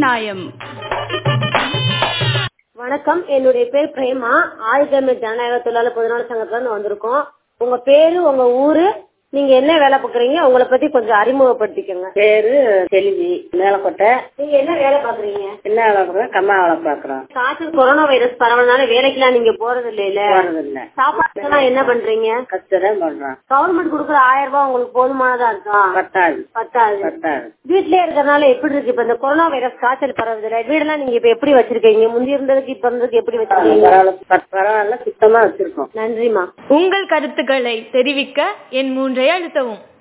நியாயம் வணக்கம் என்னுடைய பேர் பிரேமா ஆயுதமே ஜனநாயக தொழிலாளர் பொதுநல சங்கத்துல இருந்து வந்திருக்கோம் உங்க பேரு உங்க ஊரு நீங்க என்ன வேலை பாக்குறீங்க உங்களை பத்தி கொஞ்சம் அறிமுகப்படுத்திக்கோங்க பேரு செல்வி மேலக்கோட்டை நீங்க என்ன வேலை பாக்குறீங்க என்ன வேலை பார்க்குறோம் கம்மா வேலை பார்க்குறோம் காய்ச்சல் கொரோனா வைரஸ் பரவனால வேலைக்கெல்லாம் நீங்க போறது இல்லையில போறது இல்ல சாப்பாடுக்கெல்லாம் என்ன பண்றீங்க கத்துறேன் பண்றோம் கவர்மெண்ட் கொடுக்குற ஆயிரம் ரூபாய் உங்களுக்கு போதுமானதா இருக்கா பத்தாது பத்தாது பத்தாது வீட்லயே இருக்கறனால எப்படி இருக்கு இப்ப இந்த கொரோனா வைரஸ் காய்ச்சல் பரவுதுல வீடெல்லாம் நீங்க இப்ப எப்படி வச்சிருக்கீங்க முந்தி இருந்ததுக்கு இப்ப இருந்ததுக்கு எப்படி வச்சிருக்கீங்க பரவாயில்ல பத்- பரவாயில்ல சுத்தமா வச்சிருக்கோம் நன்றிமா உங்கள் கருத்துக்களை தெரிவிக்க என் மூன்றை அழுத்தவும்